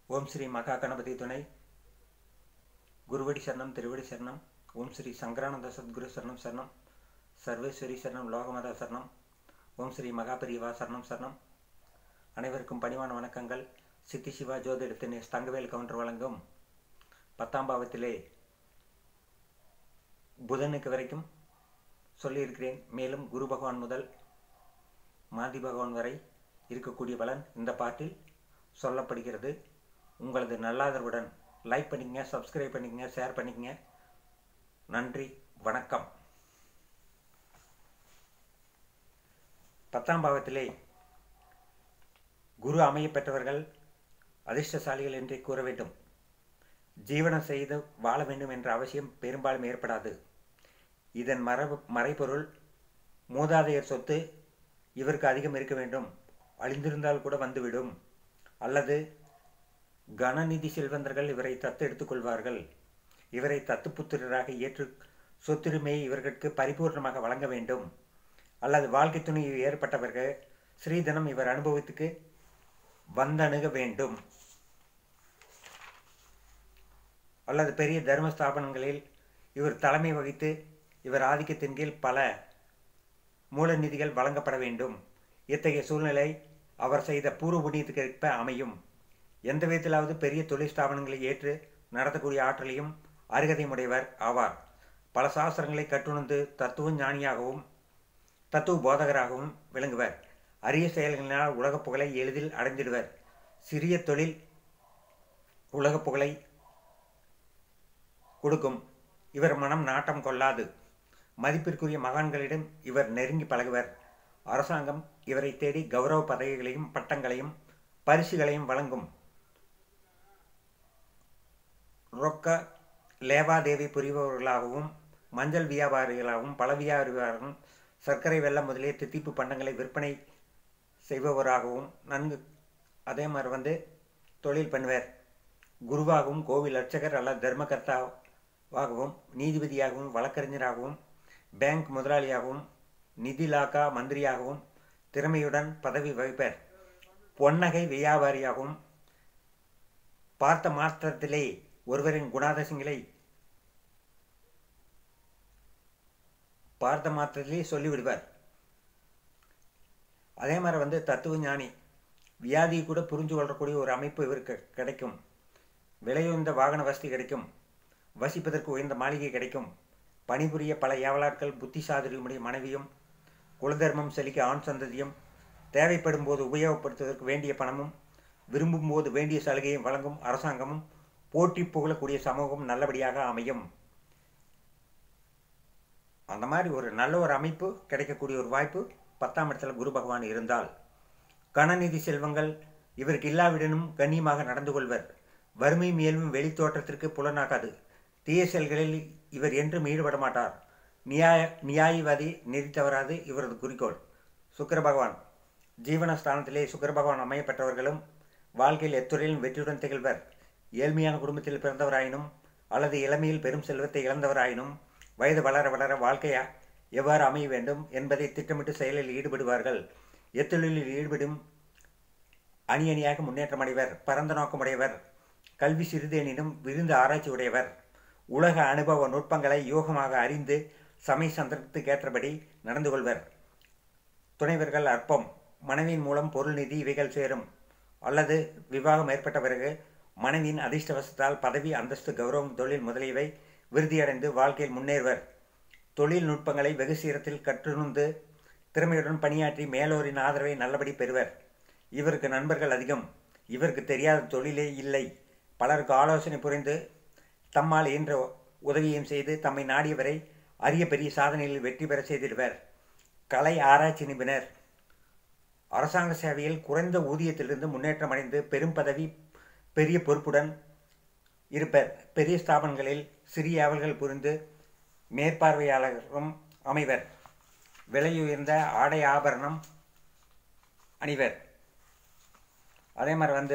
ஓம் ஸ்ரீ மகா கணபதி துணை குருவடி சரணம் திருவடி சரணம் ஓம் ஸ்ரீ சங்கரானந்த சத்குரு சரணம் சரணம் சர்வேஸ்வரி சரணம் லோகமதா சரணம் ஓம் ஸ்ரீ மகாபரிவா சரணம் சரணம் அனைவருக்கும் பணிவான வணக்கங்கள் சித்தி சிவா ஜோதிடத்தின் எஸ் தங்கவேல் கவுண்டர் வழங்கும் பத்தாம் பாவத்திலே புதனுக்கு வரைக்கும் சொல்லியிருக்கிறேன் மேலும் குரு பகவான் முதல் மாதி பகவான் வரை இருக்கக்கூடிய பலன் இந்த பாட்டில் சொல்லப்படுகிறது உங்களது நல்லாதரவுடன் லைக் பண்ணிக்கங்க சப்ஸ்கிரைப் பண்ணிக்கங்க ஷேர் பண்ணிக்கங்க நன்றி வணக்கம் பத்தாம் பாவத்திலே குரு அமைய பெற்றவர்கள் அதிர்ஷ்டசாலிகள் என்றே கூற வேண்டும் ஜீவனம் செய்து வாழ வேண்டும் என்ற அவசியம் பெரும்பாலும் ஏற்படாது இதன் மரபு மறைபொருள் மூதாதையர் சொத்து இவருக்கு அதிகம் இருக்க வேண்டும் அழிந்திருந்தால் கூட வந்துவிடும் அல்லது கனநிதி செல்வந்தர்கள் இவரை தத்து எடுத்துக்கொள்வார்கள் இவரை தத்துப்புத்திரராக ஏற்று சொத்துரிமையை இவர்களுக்கு பரிபூர்ணமாக வழங்க வேண்டும் அல்லது வாழ்க்கை துணை ஏற்பட்டவர்கள் ஸ்ரீதனம் இவர் அனுபவத்துக்கு வந்தணுக வேண்டும் அல்லது பெரிய தர்ம ஸ்தாபனங்களில் இவர் தலைமை வகித்து இவர் ஆதிக்கத்தின் கீழ் பல மூல நிதிகள் வழங்கப்பட வேண்டும் இத்தகைய சூழ்நிலை அவர் செய்த பூர்வ புண்ணியத்துக்கேற்ப அமையும் எந்த விதத்திலாவது பெரிய தொழில் ஸ்தாபனங்களை ஏற்று நடத்தக்கூடிய ஆற்றலையும் அருகதையும் உடையவர் ஆவார் பல சாஸ்திரங்களை கற்றுணர்ந்து தத்துவ ஞானியாகவும் தத்துவ போதகராகவும் விளங்குவர் அரிய செயல்களினால் உலகப் புகழை எளிதில் அடைந்திடுவர் சிறிய தொழில் உலகப் புகழை கொடுக்கும் இவர் மனம் நாட்டம் கொள்ளாது மதிப்பிற்குரிய மகான்களிடம் இவர் நெருங்கி பழகுவர் அரசாங்கம் இவரை தேடி கௌரவ பதவிகளையும் பட்டங்களையும் பரிசுகளையும் வழங்கும் ரொக்க லேவாதேவி புரிபவர்களாகவும் மஞ்சள் வியாபாரிகளாகவும் பல வியாபாரிகளாகவும் சர்க்கரை வெள்ளம் முதலிய தித்திப்பு பண்டங்களை விற்பனை செய்பவராகவும் நன்கு அதே மாதிரி வந்து தொழில் பண்ணுவர் குருவாகவும் கோவில் அர்ச்சகர் அல்லது தர்மகர்த்தாவாகவும் நீதிபதியாகவும் வழக்கறிஞராகவும் பேங்க் முதலாளியாகவும் நிதி லாக்கா மந்திரியாகவும் திறமையுடன் பதவி வகிப்பர் பொன்னகை வியாபாரியாகவும் பார்த்த மாத்திரத்திலே ஒருவரின் குணாதசங்களை பார்த்த மாத்திரத்திலே சொல்லிவிடுவார் அதே மாதிரி வந்து தத்துவ ஞானி வியாதியை கூட புரிஞ்சு கொள்ளக்கூடிய ஒரு அமைப்பு இவருக்கு கிடைக்கும் விலையுந்த வாகன வசதி கிடைக்கும் வசிப்பதற்கு உயர்ந்த மாளிகை கிடைக்கும் பணிபுரிய பல ஏவலாட்கள் புத்தி சாதுரியமுடைய மனைவியும் குலதர்மம் செலிக்க ஆண் சந்ததியும் தேவைப்படும் போது உபயோகப்படுத்துவதற்கு வேண்டிய பணமும் விரும்பும் போது வேண்டிய சலுகையும் வழங்கும் அரசாங்கமும் போட்டி புகழக்கூடிய சமூகம் நல்லபடியாக அமையும் அந்த மாதிரி ஒரு நல்ல ஒரு அமைப்பு கிடைக்கக்கூடிய ஒரு வாய்ப்பு பத்தாம் இடத்துல குரு பகவான் இருந்தால் கணநிதி செல்வங்கள் இவருக்கு இல்லாவிடனும் கண்ணியமாக நடந்து கொள்வர் வறுமை மேலும் வெளித்தோற்றத்திற்கு புலனாகாது தீய செயல்களில் இவர் என்றும் ஈடுபட மாட்டார் நியாய நியாயவாதி நெறி தவறாது இவரது குறிக்கோள் சுக்கர பகவான் ஜீவனஸ்தானத்திலே சுக்கர பகவான் அமையப்பட்டவர்களும் வாழ்க்கையில் எத்துறையிலும் வெற்றியுடன் திகழ்வர் ஏழ்மையான குடும்பத்தில் பிறந்தவராயினும் அல்லது இளமையில் பெரும் செல்வத்தை இழந்தவராயினும் வயது வளர வளர வாழ்க்கையா எவ்வாறு அமைய வேண்டும் என்பதை திட்டமிட்டு செயலில் ஈடுபடுவார்கள் எத்தொழிலில் ஈடுபடும் அணி அணியாக முன்னேற்றம் அடைவர் பரந்த நோக்கமுடையவர் கல்வி சிறிதேனினும் விருந்த ஆராய்ச்சி உடையவர் உலக அனுபவ நுட்பங்களை யோகமாக அறிந்து சமய சந்தர்ப்பத்துக்கேற்றபடி நடந்து கொள்வர் துணைவர்கள் அற்பம் மனைவியின் மூலம் பொருள் நிதி இவைகள் சேரும் அல்லது விவாகம் ஏற்பட்ட பிறகு மனைவியின் அதிர்ஷ்டவசத்தால் பதவி அந்தஸ்து கௌரவம் தொழில் முதலியவை விருதியடைந்து வாழ்க்கையில் முன்னேறுவர் தொழில்நுட்பங்களை வெகு சீரத்தில் கற்றுணர்ந்து திறமையுடன் பணியாற்றி மேலோரின் ஆதரவை நல்லபடி பெறுவர் இவருக்கு நண்பர்கள் அதிகம் இவருக்கு தெரியாத தொழிலே இல்லை பலருக்கு ஆலோசனை புரிந்து தம்மால் என்ற உதவியும் செய்து தம்மை நாடியவரை அரிய பெரிய சாதனைகளில் வெற்றி பெற செய்திடுவர் கலை ஆராய்ச்சி நிபுணர் அரசாங்க சேவையில் குறைந்த ஊதியத்திலிருந்து முன்னேற்றம் அடைந்து பெரும் பதவி பெரிய பொறுப்புடன் இருப்பர் பெரிய ஸ்தாபனங்களில் சிறிய அவல்கள் புரிந்து மேற்பார்வையாளரும் அமைவர் விலையுயர்ந்த ஆடை ஆபரணம் அணிவர் அதே மாதிரி வந்து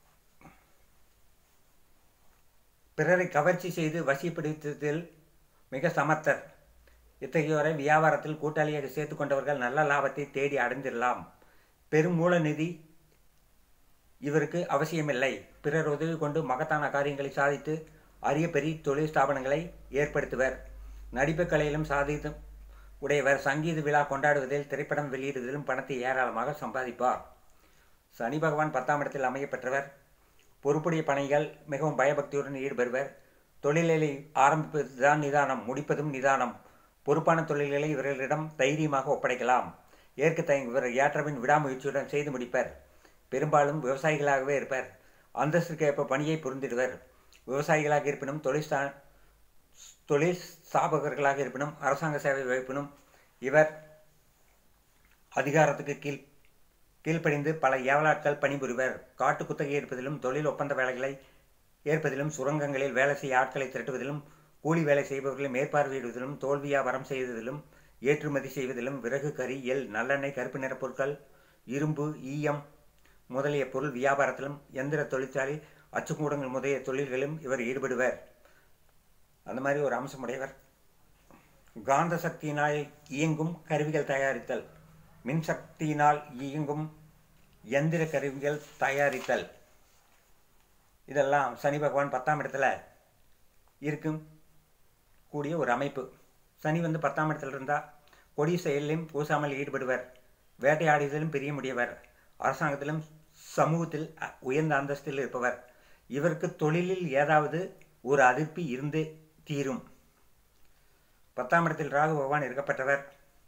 பிறரை கவர்ச்சி செய்து வசிப்படுத்ததில் மிக சமர்த்தர் இத்தகையோரை வியாபாரத்தில் கூட்டாளியாக சேர்த்து கொண்டவர்கள் நல்ல லாபத்தை தேடி அடைந்திடலாம் பெரும் மூல நிதி இவருக்கு அவசியமில்லை பிறர் உதவி கொண்டு மகத்தான காரியங்களை சாதித்து அரிய பெரிய தொழில் ஸ்தாபனங்களை ஏற்படுத்துவர் நடிப்புக் கலையிலும் சாதித்து உடையவர் சங்கீத விழா கொண்டாடுவதில் திரைப்படம் வெளியிடுவதிலும் பணத்தை ஏராளமாக சம்பாதிப்பார் சனி பகவான் பத்தாம் இடத்தில் அமைய பெற்றவர் பொறுப்புடைய பணிகள் மிகவும் பயபக்தியுடன் ஈடுபடுவர் தொழில்களை ஆரம்பிப்பதுதான் நிதானம் முடிப்பதும் நிதானம் பொறுப்பான தொழில்களை இவர்களிடம் தைரியமாக ஒப்படைக்கலாம் ஏற்க தயங்குவர் ஏற்றபின் விடாமுயற்சியுடன் செய்து முடிப்பர் பெரும்பாலும் விவசாயிகளாகவே இருப்பர் அந்தஸ்துக்கு ஏற்ப பணியை புரிந்திடுவர் விவசாயிகளாக இருப்பினும் தொழில் ஸ்தா தொழில் ஸ்தாபகர்களாக இருப்பினும் அரசாங்க சேவை வைப்பினும் இவர் அதிகாரத்துக்கு கீழ் கீழ்ப்படிந்து பல ஏவலாட்கள் பணிபுரிவர் காட்டு குத்தகை எடுப்பதிலும் தொழில் ஒப்பந்த வேலைகளை ஏற்பதிலும் சுரங்கங்களில் வேலை செய்ய ஆட்களை திரட்டுவதிலும் கூலி வேலை செய்பவர்களை மேற்பார்வையிடுவதிலும் தோல் வியாபாரம் செய்வதிலும் ஏற்றுமதி செய்வதிலும் விறகு கறி எல் நல்லெண்ணெய் கருப்பு நிற பொருட்கள் இரும்பு ஈயம் முதலிய பொருள் வியாபாரத்திலும் எந்திர தொழிற்சாலை அச்சுக்கூடங்கள் முதலிய தொழில்களிலும் இவர் ஈடுபடுவர் அந்த மாதிரி ஒரு அம்சமுடையவர் காந்த சக்தியினால் இயங்கும் கருவிகள் தயாரித்தல் மின்சக்தியினால் இயங்கும் எந்திர கருவிகள் தயாரித்தல் இதெல்லாம் சனி பகவான் பத்தாம் இடத்துல இருக்கும் கூடிய ஒரு அமைப்பு சனி வந்து பத்தாம் இடத்துல இருந்தால் கொடி செயலிலும் பூசாமல் ஈடுபடுவர் வேட்டையாடுவதிலும் பிரிய முடியவர் அரசாங்கத்திலும் சமூகத்தில் உயர்ந்த அந்தஸ்தில் இருப்பவர் இவருக்கு தொழிலில் ஏதாவது ஒரு அதிர்ப்பி இருந்து தீரும் பத்தாம் இடத்தில் ராகு பகவான் இருக்கப்பட்டவர்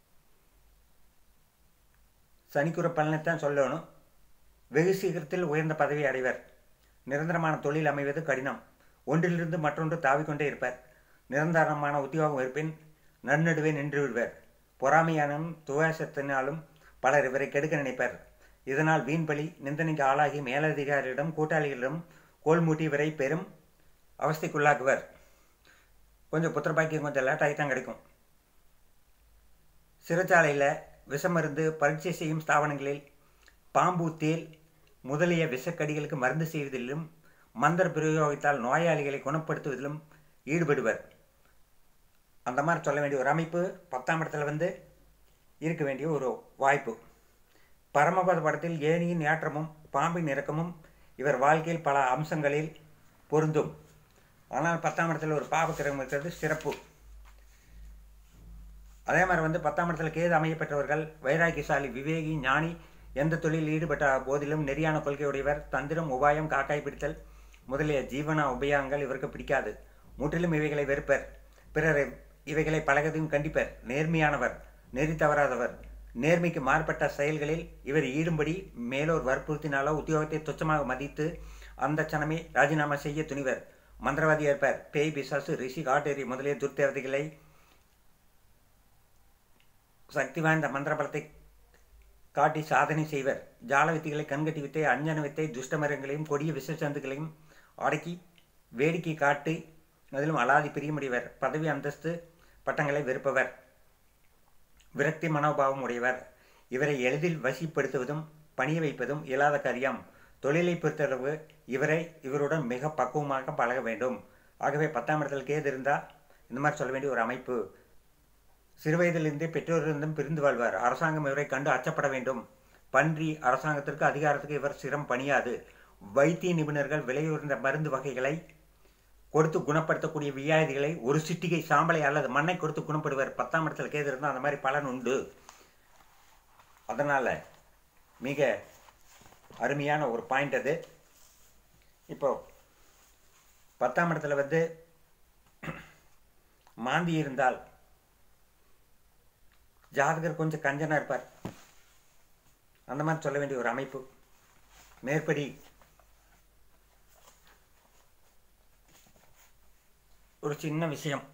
சனிக்குற பலனைத்தான் சொல்லணும் வெகு சீக்கிரத்தில் உயர்ந்த பதவி அடைவர் நிரந்தரமான தொழில் அமைவது கடினம் ஒன்றிலிருந்து மற்றொன்று தாவிக்கொண்டே இருப்பர் நிரந்தரமான உத்தியோகம் இருப்பின் நன்னடுவே நின்று விடுவர் பொறாமையானும் துவேசத்தினாலும் பலர் இவரை கெடுக்க நினைப்பர் இதனால் வீண்பலி நிந்தனைக்கு ஆளாகி மேலதிகாரிகளிடம் கூட்டாளிகளிடம் கோல்மூட்டி இவரை பெரும் அவஸ்தைக்குள்ளாக்குவர் கொஞ்சம் புத்திரபாக்கியம் கொஞ்சம் லேட்டாகி தான் கிடைக்கும் சிறைச்சாலையில் விஷமருந்து பரீட்சை செய்யும் ஸ்தாபனங்களில் பாம்பு தேல் முதலிய விஷக்கடிகளுக்கு மருந்து செய்வதிலும் மந்திர பிரயோகித்தால் நோயாளிகளை குணப்படுத்துவதிலும் ஈடுபடுவர் அந்த மாதிரி சொல்ல வேண்டிய ஒரு அமைப்பு பத்தாம் இடத்துல வந்து இருக்க வேண்டிய ஒரு வாய்ப்பு பரமபத படத்தில் ஏனியின் ஏற்றமும் பாம்பின் இறக்கமும் இவர் வாழ்க்கையில் பல அம்சங்களில் பொருந்தும் ஆனால் பத்தாம் இடத்துல ஒரு பாபக்கிரகம் இருக்கிறது சிறப்பு அதே மாதிரி வந்து பத்தாம் இடத்துல கேது அமையப்பெற்றவர்கள் வைராக்கியசாலி விவேகி ஞானி எந்த தொழிலில் ஈடுபட்ட போதிலும் நெறியான கொள்கையுடையவர் தந்திரம் உபாயம் காக்காய் பிடித்தல் முதலிய ஜீவன உபயோகங்கள் இவருக்கு பிடிக்காது முற்றிலும் இவைகளை வெறுப்பர் பிறர் இவைகளை பழகதையும் கண்டிப்பர் நேர்மையானவர் நெறி தவறாதவர் நேர்மைக்கு மாறுபட்ட செயல்களில் இவர் ஈடும்படி மேலோர் வற்புறுத்தினாலோ உத்தியோகத்தை துச்சமாக மதித்து அந்த சனமே ராஜினாமா செய்ய துணிவர் மந்திரவாதி ஏற்பர் பேய் பிசாசு ரிஷி காட்டேரி முதலிய துர்த்தேவதைகளை சக்தி வாய்ந்த மந்திர பலத்தை காட்டி சாதனை செய்வர் ஜால வித்தைகளை கண்கட்டி வித்தை அஞ்சன வித்தை துஷ்டமரங்களையும் கொடிய விஷசந்துகளையும் அடக்கி வேடிக்கை காட்டி அதிலும் அலாதி பிரியமுடையவர் பதவி அந்தஸ்து பட்டங்களை வெறுப்பவர் விரக்தி மனோபாவம் உடையவர் இவரை எளிதில் வசிப்படுத்துவதும் பணிய வைப்பதும் இயலாத காரியம் தொழிலை பொறுத்தளவு இவரை இவருடன் மிக பக்குவமாக பழக வேண்டும் ஆகவே பத்தாம் இடத்துல கேது இருந்தால் இந்த மாதிரி சொல்ல வேண்டிய ஒரு அமைப்பு சிறுவயதிலிருந்தே பெற்றோரிலிருந்தும் பிரிந்து வாழ்வார் அரசாங்கம் இவரை கண்டு அச்சப்பட வேண்டும் பன்றி அரசாங்கத்திற்கு அதிகாரத்துக்கு இவர் சிரம் பணியாது வைத்திய நிபுணர்கள் விலையுயர்ந்த மருந்து வகைகளை கொடுத்து குணப்படுத்தக்கூடிய வியாதிகளை ஒரு சிட்டிகை சாம்பலை அல்லது மண்ணை கொடுத்து குணப்படுவர் பத்தாம் இடத்துல கேது இருந்தால் அந்த மாதிரி பலன் உண்டு அதனால் மிக அருமையான ஒரு பாயிண்ட் அது இப்போ பத்தாம் இடத்துல வந்து மாந்தி இருந்தால் ஜாதகர் கொஞ்சம் கஞ்சனாக இருப்பார் அந்த மாதிரி சொல்ல வேண்டிய ஒரு அமைப்பு மேற்படி ஒரு சின்ன விஷயம்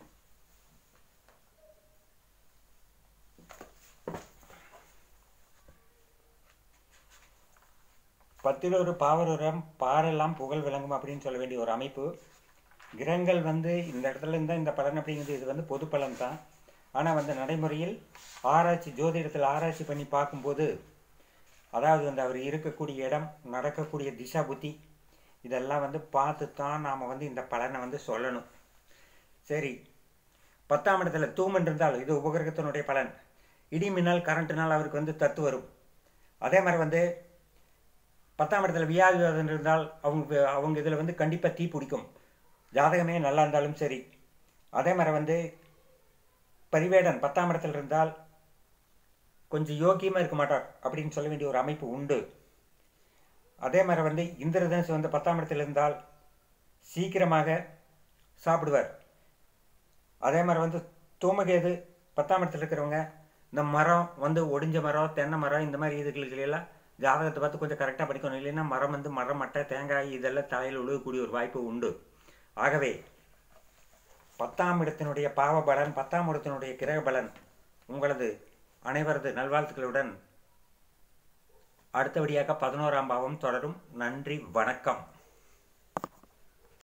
பத்தில் ஒரு பாவருரம் பாரெல்லாம் புகழ் விளங்கும் அப்படின்னு சொல்ல வேண்டிய ஒரு அமைப்பு கிரகங்கள் வந்து இந்த இடத்துல இருந்தால் இந்த பலன் அப்படிங்கிறது இது வந்து பொது பலன் தான் ஆனால் வந்து நடைமுறையில் ஆராய்ச்சி ஜோதிடத்தில் ஆராய்ச்சி பண்ணி பார்க்கும்போது அதாவது வந்து அவர் இருக்கக்கூடிய இடம் நடக்கக்கூடிய திசா புத்தி இதெல்லாம் வந்து பார்த்து தான் நாம் வந்து இந்த பலனை வந்து சொல்லணும் சரி பத்தாம் இடத்துல தூமன் இருந்தால் இது உபகிரகத்தினுடைய பலன் இடி மின்னல் கரண்ட்டுனால் அவருக்கு வந்து தத்து வரும் அதே மாதிரி வந்து பத்தாம் இடத்துல வியாதிவாதம் இருந்தால் அவங்க அவங்க இதில் வந்து கண்டிப்பாக தீ பிடிக்கும் ஜாதகமே நல்லா இருந்தாலும் சரி அதே மாதிரி வந்து பரிவேடன் பத்தாம் இடத்துல இருந்தால் கொஞ்சம் யோக்கியமாக இருக்க மாட்டார் அப்படின்னு சொல்ல வேண்டிய ஒரு அமைப்பு உண்டு அதே மாதிரி வந்து இந்திரதனுசு வந்து பத்தாம் இடத்துல இருந்தால் சீக்கிரமாக சாப்பிடுவார் அதே மாதிரி வந்து தூமகேது பத்தாம் இடத்துல இருக்கிறவங்க இந்த மரம் வந்து ஒடிஞ்ச மரம் தென்னை மரம் இந்த மாதிரி இதுகளுக்கு எல்லாம் ஜாதகத்தை பார்த்து கொஞ்சம் கரெக்டாக படிக்கணும் இல்லைன்னா மரம் வந்து மரம் மட்டை தேங்காய் இதெல்லாம் தலையில் உழுகக்கூடிய ஒரு வாய்ப்பு உண்டு ஆகவே பத்தாம் இடத்தினுடைய பாவ பலன் பத்தாம் இடத்தினுடைய கிரக பலன் உங்களது அனைவரது நல்வாழ்த்துக்களுடன் அடுத்தபடியாக பதினோராம் பாவம் தொடரும் நன்றி வணக்கம்